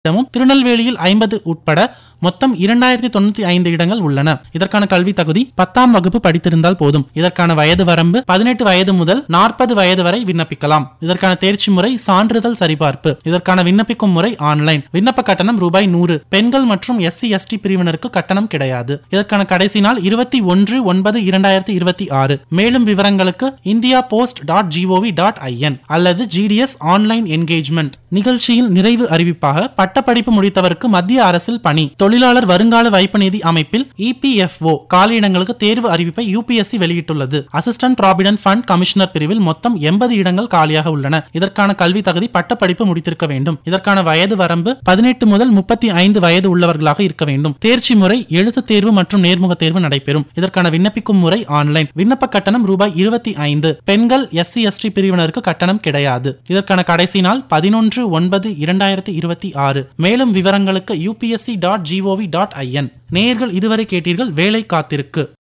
இடமும் திருநெல்வேலியில் ஐம்பது உட்பட மொத்தம் இரண்டாயிரத்தி தொண்ணூத்தி ஐந்து இடங்கள் உள்ளன இதற்கான கல்வி தகுதி பத்தாம் வகுப்பு படித்திருந்தால் போதும் இதற்கான வயது வரம்பு பதினெட்டு வயது முதல் நாற்பது வயது வரை விண்ணப்பிக்கலாம் இதற்கான தேர்ச்சி முறை சான்றிதழ் சரிபார்ப்பு இதற்கான விண்ணப்பிக்கும் முறை ஆன்லைன் விண்ணப்ப கட்டணம் ரூபாய் நூறு பெண்கள் மற்றும் எஸ்சி எஸ்டி பிரிவினருக்கு கட்டணம் கிடையாது இதற்கான கடைசி நாள் இருபத்தி ஒன்று ஒன்பது இரண்டாயிரத்தி இருபத்தி ஆறு மேலும் விவரங்களுக்கு India post dot GOV dot IN அல்லது ஜிடிஎஸ் ஆன்லைன் என்கேஜ்மெண்ட் நிகழ்ச்சியில் நிறைவு அறிவிப்பாக பட்டப்படிப்பு முடித்தவருக்கு மத்திய அரசில் பணி தொழிலாளர் வருங்கால வைப்பு நிதி அமைப்பில் இபிஎஃப்ஓ காலியிடங்களுக்கு தேர்வு அறிவிப்பை யூபிஎஸ்சி வெளியிட்டுள்ளது அசிஸ்டன்ட் ப்ராவிடன்ட் ஃபண்ட் கமிஷனர் பிரிவில் மொத்தம் எண்பது இடங்கள் காலியாக உள்ளன இதற்கான கல்வி தகுதி பட்டப்படிப்பு முடித்திருக்க வேண்டும் இதற்கான வயது வரம்பு பதினெட்டு முதல் முப்பத்தி ஐந்து வயது உள்ளவர்களாக இருக்க வேண்டும் தேர்ச்சி முறை எழுத்து தேர்வு மற்றும் நேர்முக தேர்வு நடைபெறும் இதற்கான விண்ணப்பிக்கும் முறை ஆன்லைன் விண்ணப்ப கட்டணம் ரூபாய் இருபத்தி ஐந்து பெண்கள் எஸ்சி எஸ்டி பிரிவினருக்கு கட்டணம் கிடையாது இதற்கான கடைசி நாள் பதினொன்று ஒன்பது இரண்டாயிரத்தி இருபத்தி ஆறு மேலும் விவரங்களுக்கு UPSC dot GOV dot IN நேயர்கள் இதுவரை கேட்டீர்கள் வேலை காத்திருக்கு